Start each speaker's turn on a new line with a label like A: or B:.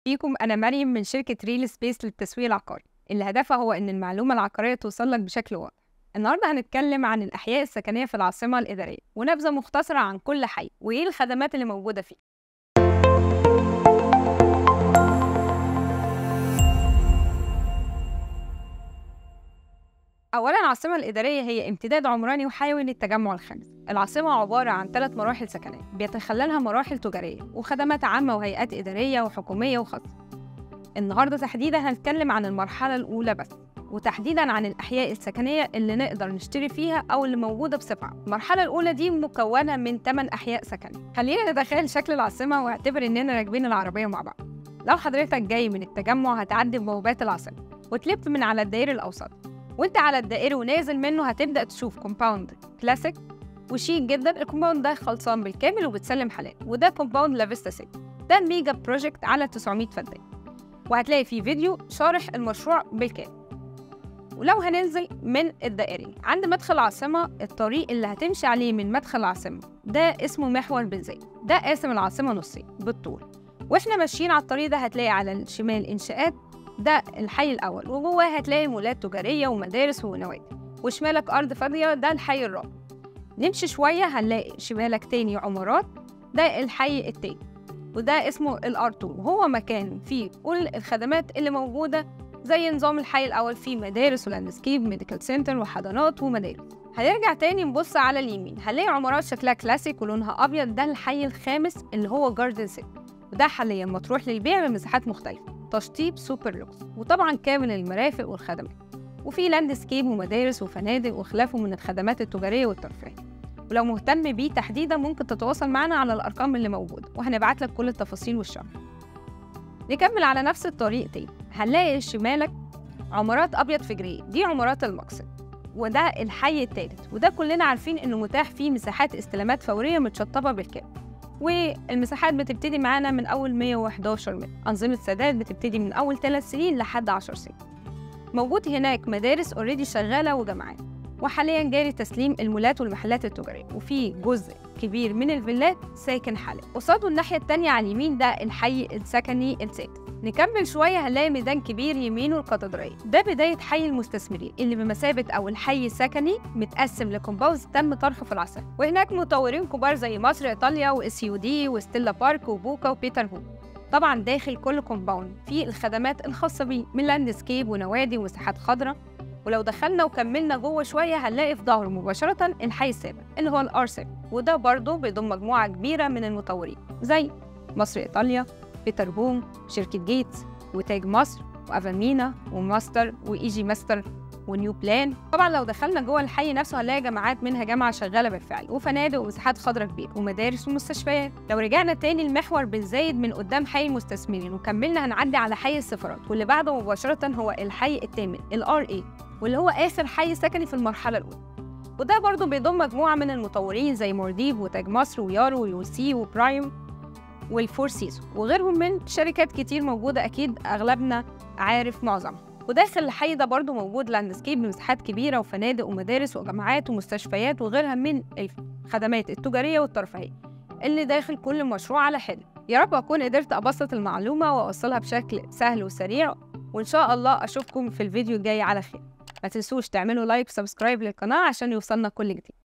A: بيكم أنا مريم من شركة ريل سبيس للتسويق العقاري اللي هدفها هو إن المعلومة العقارية توصل لك بشكل واضح النهاردة هنتكلم عن الأحياء السكنية في العاصمة الإدارية ونبذة مختصرة عن كل حي وإيه الخدمات اللي موجودة فيه أولا العاصمة الإدارية هي امتداد عمراني وحيوي للتجمع الخامس العاصمة عبارة عن ثلاث مراحل سكنية بيتخللها مراحل تجارية وخدمات عامة وهيئات إدارية وحكومية وخاصة النهاردة تحديدا هنتكلم عن المرحلة الأولى بس وتحديدا عن الأحياء السكنية اللي نقدر نشتري فيها أو اللي موجودة بصفة عامة. المرحلة الأولى دي مكونة من 8 أحياء سكنية خلينا نتخيل شكل العاصمة واعتبر إننا راكبين العربية مع بعض لو حضرتك جاي من التجمع هتعدي بوابات العاصمة وتلف من على الدائري الأوسط وانت على الدائري ونازل منه هتبدأ تشوف كومباوند كلاسيك وشيك جدا الكومباوند ده خلصان بالكامل وبتسلم حالات وده كومباوند لافيستا سيتي ده ميجا بروجكت على 900 فدان وهتلاقي فيه فيديو شارح المشروع بالكامل ولو هننزل من الدائري عند مدخل العاصمة الطريق اللي هتمشي عليه من مدخل العاصمة ده اسمه محور بن زايد ده قاسم العاصمة نصين بالطول واحنا ماشيين على الطريق ده هتلاقي على الشمال إنشاءات ده الحي الأول وجواه هتلاقي مولات تجارية ومدارس ونوادي وشمالك أرض فاضية ده الحي الرابع نمشي شوية هنلاقي شمالك تاني عمارات ده الحي التاني وده اسمه الأرتو وهو مكان فيه كل الخدمات اللي موجودة زي نظام الحي الأول فيه مدارس ولاندسكيب ميديكال سنتر وحضانات ومدارس هنرجع تاني نبص على اليمين هنلاقي عمارات شكلها كلاسيك ولونها أبيض ده الحي الخامس اللي هو جاردن سيتي وده حاليا مطروح للبيع بمساحات مختلفة تشطيب سوبر لوكس وطبعا كامل المرافق والخدمات وفي لاندسكيب ومدارس وفنادق وخلافه من الخدمات التجارية والترفيهية ولو مهتم بيه تحديدا ممكن تتواصل معنا على الأرقام اللي موجودة وهنبعت لك كل التفاصيل والشرح نكمل على نفس الطريق تاني هنلاقي شمالك عمارات أبيض فجرية دي عمارات المقصد وده الحي الثالث وده كلنا عارفين إنه متاح فيه مساحات استلامات فورية متشطبة بالكامل والمساحات بتبتدي معانا من أول 111 متر أنظمة سداد بتبتدي من أول 3 سنين لحد 10 سنين موجود هناك مدارس اوريدي شغالة وجامعات وحاليا جاري تسليم المولات والمحلات التجارية وفي جزء كبير من الفيلات ساكن حاليا قصاده الناحية التانية على اليمين ده الحي السكني السادس نكمل شوية هنلاقي ميدان كبير يمينه الكاتدرائية ده بداية حي المستثمرين اللي بمثابة أو الحي السكني متقسم لكومباوز تم طرحه في العاصمة وهناك مطورين كبار زي مصر إيطاليا وإس يو دي وستيلا بارك وبوكا وبيتر هو طبعا داخل كل كومباوند فيه الخدمات الخاصة بيه من لاندسكيب ونوادي ومساحات خضراء ولو دخلنا وكملنا جوه شويه هنلاقي في ظهره مباشره الحي السابع اللي هو الار 7 وده برضه بيضم مجموعه كبيره من المطورين زي مصر ايطاليا بيتر بوم شركه جيتس وتاج مصر وافامينا وماستر وايجي ماستر ونيو بلان طبعا لو دخلنا جوه الحي نفسه هنلاقي جامعات منها جامعه شغاله بالفعل وفنادق ومساحات خضراء كبيره ومدارس ومستشفيات لو رجعنا تاني المحور بن زايد من قدام حي المستثمرين وكملنا هنعدي على حي السفارات واللي بعده مباشره هو الحي الثامن الار اي واللي هو آخر حي سكني في المرحلة الأولى وده برضه بيضم مجموعة من المطورين زي مورديف وتاج مصر ويارو ويوسي وبرايم والفور سيزون وغيرهم من شركات كتير موجودة أكيد أغلبنا عارف معظمها وداخل الحي ده برضه موجود لاندسكيب بمساحات كبيرة وفنادق ومدارس وجامعات ومستشفيات وغيرها من الخدمات التجارية والترفيهية اللي داخل كل مشروع على حدة يا رب أكون قدرت أبسط المعلومة وأوصلها بشكل سهل وسريع وإن شاء الله أشوفكم في الفيديو الجاي على خير ما تنسوش تعملوا لايك وسبسكرايب للقناة عشان يوصلنا كل جديد